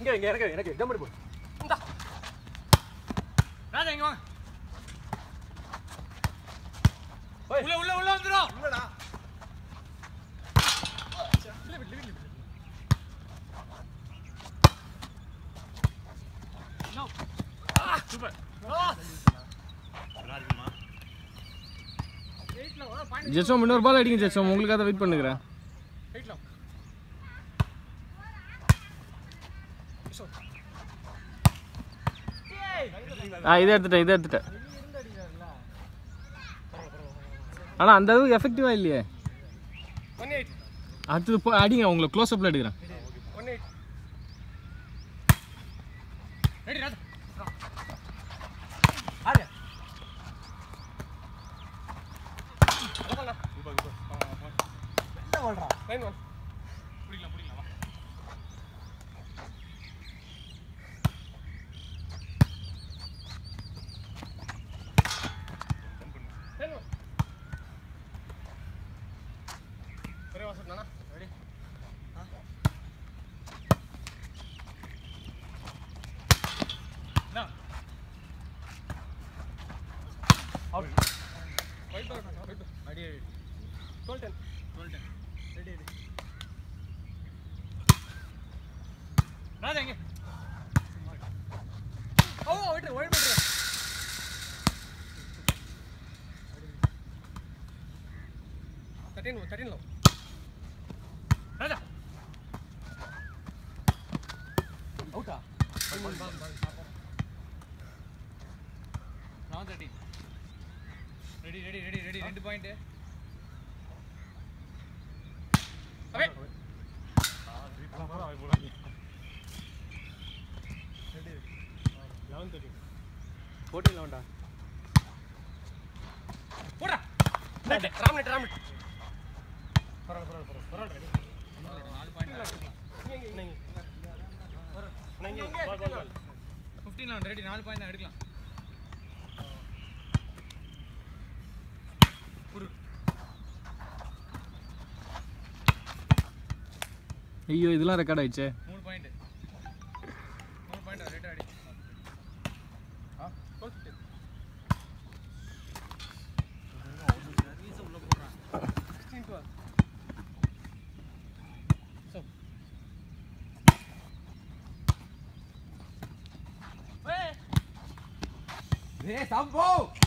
இங்க இங்க எனக்கு எனக்கு ஜம்படி போ இந்தா ராஜா இங்க வாங்க ஓய். உள்ள உள்ள உள்ள வந்துரும் இல்லடா சூப்பர் ஜெச்சோம் இன்னொரு பால் அடிங்க ஜெச்சோம் உங்களுக்காக வெயிட் பண்ணுகிறேன் ரைட்லாம் ஆ இதை எடுத்துட்டேன் இதை எடுத்துட்டேன் ஆனால் அந்த அளவுக்கு எஃபெக்டிவாக இல்லையே ஒன் எயிட் அடுத்தது போ அடிங்க உங்களை க்ளோஸ் அப்பில் எடுக்கிறேன் one eight ready Raja Arya என்ன பண்றா நைன் ஒன் பிடிக்கலாம் பிடிக்கலாம் வா நைன் ஒன் ஒரே வாசம் நானா ரெடி என்ன அவுட் ஒயிட் பால் ஒயிட் அடி அடி டுவெல் டென் சொல்லிட்டேன் ரெடி ரெடி ராஜா இங்க ஓ விட்டு ஒயிட் விட்டுரு தேர்ட்டீன் தேர்ட்டீன் லோ ராஜா அவுட்டா நான் thirty ready ready ready ready ரெண்டு point away eleven thirteen fourteen லெவன்டா போடா நெட் ராம்நெட் ராம்நெட் பரவாயில்ல பரவாயில்ல பரவாயில்ல ரெடி நாலு பாயிண்ட் இங்க இங்க இங்க இங்க ball ball ball fifteen eleven ready நாலு பாயிண்ட் தான் எடுக்கலாம் ஐயோ இதெல்லாம் ரெக்கார்ட் ஆயிடுச்சே மூணு பாயிண்ட் மூணு பாயிண்ட் ரெடி அடி ஆ டுவெல் ஃபிஃப்டீன் சர்வீஸ் உள்ள போடுறான் சிக்ஸ்டீன் டுவெல் ஸோ ஏ சம்போ